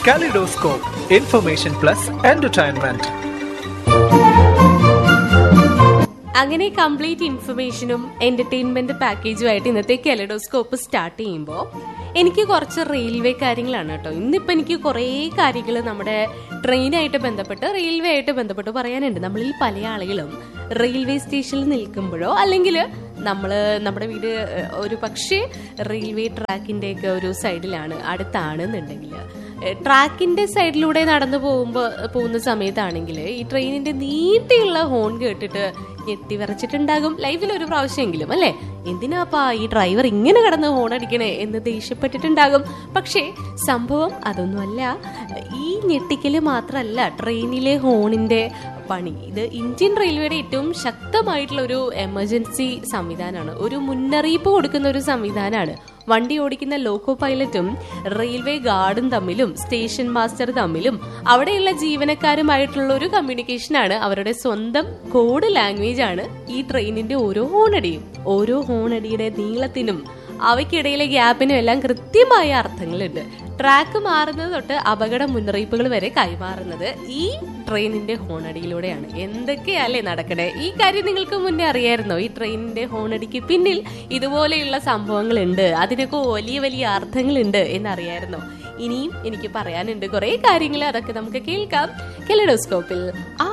Kaleidoscope, information plus entertainment. അങ്ങനെ complete ഇൻഫർമേഷനും entertainment പാക്കേജുമായിട്ട് ഇന്നത്തെ കെലഡോസ്കോപ്പ് സ്റ്റാർട്ട് ചെയ്യുമ്പോൾ എനിക്ക് കുറച്ച് റെയിൽവേ കാര്യങ്ങളാണ് കേട്ടോ ഇന്നിപ്പോൾ എനിക്ക് കുറേ കാര്യങ്ങൾ നമ്മുടെ ട്രെയിനായിട്ട് ബന്ധപ്പെട്ട് റെയിൽവേ ആയിട്ട് ബന്ധപ്പെട്ട് പറയാനുണ്ട് നമ്മളിൽ പല ആളുകളും റെയിൽവേ സ്റ്റേഷനിൽ നിൽക്കുമ്പോഴോ അല്ലെങ്കിൽ നമ്മൾ നമ്മുടെ വീട് ഏഹ്, ഒരു പക്ഷേ റെയിൽവേ ട്രാക്കിന്റെ ഒക്കെ ഒരു സൈഡിലാണ് അടുത്താണെന്നുണ്ടെങ്കിൽ ഏഹ്, ട്രാക്കിന്റെ സൈഡിലൂടെ നടന്നു പോകുമ്പോൾ പോകുന്ന സമയത്താണെങ്കിൽ ഈ ട്രെയിനിന്റെ നീട്ടിയുള്ള ഹോൺ കേട്ടിട്ട് ഞെട്ടി വിറച്ചിട്ടുണ്ടാകും ലൈഫിൽ ഒരു പ്രാവശ്യമെങ്കിലും അല്ലേ എന്തിനാപ്പാ ഈ ഡ്രൈവർ ഇങ്ങനെ കടന്ന് ഹോൺ അടിക്കണേ എന്ന് ദേഷ്യപ്പെട്ടിട്ടുണ്ടാകും പക്ഷേ സംഭവം അതൊന്നുമല്ല ഈ ഞെട്ടിക്കല് മാത്രമല്ല ട്രെയിനിലെ ഹോണിന്റെ പണി ഇത് ഇന്ത്യൻ റെയിൽവേയുടെ ഏറ്റവും ശക്തമായിട്ടുള്ള ഒരു എമർജൻസി സംവിധാനമാണ് ഒരു മുന്നറിയിപ്പ് കൊടുക്കുന്ന ഒരു സംവിധാനമാണ് വണ്ടി ഓടിക്കുന്ന ലോക്കോ പൈലറ്റും റെയിൽവേ ഗാർഡും തമ്മിലും സ്റ്റേഷൻ മാസ്റ്റർ തമ്മിലും അവിടെയുള്ള ജീവനക്കാരുമായിട്ടുള്ള ഒരു കമ്മ്യൂണിക്കേഷനാണ് അവരുടെ സ്വന്തം കോഡ് ലാംഗ്വേജ് ആണ് ഈ ട്രെയിനിന്റെ ഓരോ ഹോണടിയും ഓരോ ഹോണടിയുടെ നീളത്തിനും അവയ്ക്കിടയിലെ ഗ്യാപ്പിനും എല്ലാം കൃത്യമായ അർത്ഥങ്ങളുണ്ട് ട്രാക്ക് മാറുന്നത് തൊട്ട് അപകട മുന്നറിയിപ്പുകൾ വരെ കൈമാറുന്നത് ഈ ട്രെയിനിന്റെ ഹോണടിയിലൂടെയാണ് എന്തൊക്കെയല്ലേ നടക്കണേ ഈ കാര്യം നിങ്ങൾക്ക് മുന്നേ അറിയായിരുന്നോ ഈ ട്രെയിനിന്റെ ഹോണടിക്ക് പിന്നിൽ ഇതുപോലെയുള്ള സംഭവങ്ങളുണ്ട് അതിനൊക്കെ വലിയ വലിയ അർത്ഥങ്ങളുണ്ട് എന്നറിയായിരുന്നോ ഇനിയും എനിക്ക് പറയാനുണ്ട് കുറെ കാര്യങ്ങൾ അതൊക്കെ നമുക്ക് കേൾക്കാം കെലഡോസ്കോപ്പിൽ ആ